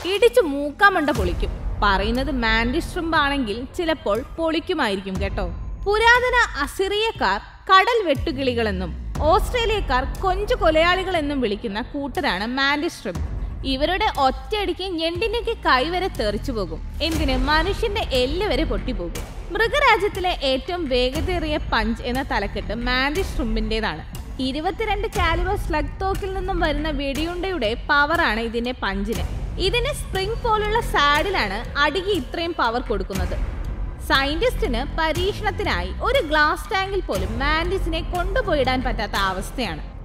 ഇടിച്ചു മൂക്കാമണ്ട പൊളിക്കും പറയുന്നത് മാൻഡിസ് ഷ്രിംപ് ആണെങ്കിൽ ചിലപ്പോൾ പൊളിക്കുമായിരിക്കും കേട്ടോ പുരാതന അസിറിയക്കാർ കടൽ വെട്ടുകിളികളെന്നും ഓസ്ട്രേലിയക്കാർ കൊഞ്ചു കൊലയാളികളെന്നും വിളിക്കുന്ന കൂട്ടരാണ് മാൻഡിസ് ഷ്രിംപ് ഇവരുടെ ഒറ്റയടിക്ക് ഞെണ്ടിനൊക്കെ കൈവരെ തെറിച്ചു പോകും എന്തിന് മനുഷ്യന്റെ എല്ല് വരെ പൊട്ടിപ്പോകും മൃഗരാജ്യത്തിലെ ഏറ്റവും വേഗതയേറിയ പഞ്ച് എന്ന തലക്കെട്ട് മാൻഡിസ് ഷ്രിംപിന്റേതാണ് ഇരുപത്തിരണ്ട് കാലിബർ സ്ലഗ് തോക്കിൽ നിന്നും വരുന്ന വെടിയുണ്ടയുടെ പവറാണ് ഇതിന്റെ പഞ്ചിന് ഇതിന് സ്പ്രിംഗ് പോലുള്ള സാഡിലാണ് അടിക്ക് ഇത്രയും പവർ കൊടുക്കുന്നത് സയന്റിസ്റ്റിന് പരീക്ഷണത്തിനായി ഒരു ഗ്ലാസ് ടാങ്കിൽ പോലും മാൻഡിസിനെ കൊണ്ടുപോയിടാൻ പറ്റാത്ത അവസ്ഥയാണ്